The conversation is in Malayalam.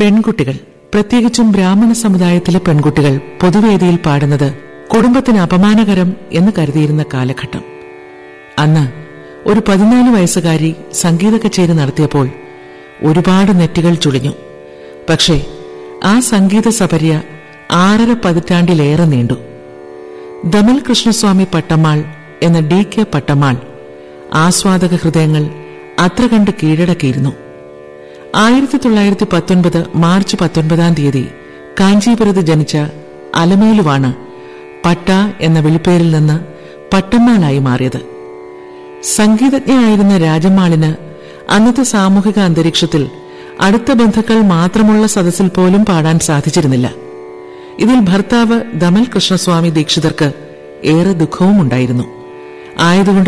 പെൺകുട്ടികൾ പ്രത്യേകിച്ചും ബ്രാഹ്മണ സമുദായത്തിലെ പെൺകുട്ടികൾ പൊതുവേദിയിൽ പാടുന്നത് കുടുംബത്തിന് അപമാനകരം എന്ന് കരുതിയിരുന്ന കാലഘട്ടം അന്ന് ഒരു പതിനാല് വയസ്സുകാരി സംഗീത കച്ചേരി നടത്തിയപ്പോൾ ഒരുപാട് നെറ്റികൾ ചുളിഞ്ഞു പക്ഷേ ആ സംഗീത സപര്യ ആറര പതിറ്റാണ്ടിലേറെ നീണ്ടു ദമൽ കൃഷ്ണസ്വാമി പട്ടമ്മാൾ എന്ന ഡി കെ പട്ടമ്മാൾ ആസ്വാദക ഹൃദയങ്ങൾ അത്ര കണ്ട് കീഴടക്കിയിരുന്നു ആയിരത്തി തൊള്ളായിരത്തി പത്തൊൻപത് മാർച്ച് പത്തൊൻപതാം തീയതി കാഞ്ചീപുരത്ത് ജനിച്ച അലമേലുവാണ് പട്ട എന്ന വിളിപ്പേരിൽ നിന്ന് പട്ടമ്മാളായി മാറിയത് സംഗീതജ്ഞയായിരുന്ന രാജമ്മാളിന് അന്നത്തെ സാമൂഹിക അന്തരീക്ഷത്തിൽ അടുത്ത ബന്ധുക്കൾ മാത്രമുള്ള സദസ്സിൽ പോലും പാടാൻ സാധിച്ചിരുന്നില്ല ഇതിൽ ഭർത്താവ് ദമൽ കൃഷ്ണസ്വാമി ദീക്ഷിതർക്ക് ഏറെ ദുഃഖവും ഉണ്ടായിരുന്നു ആയതുകൊണ്ട്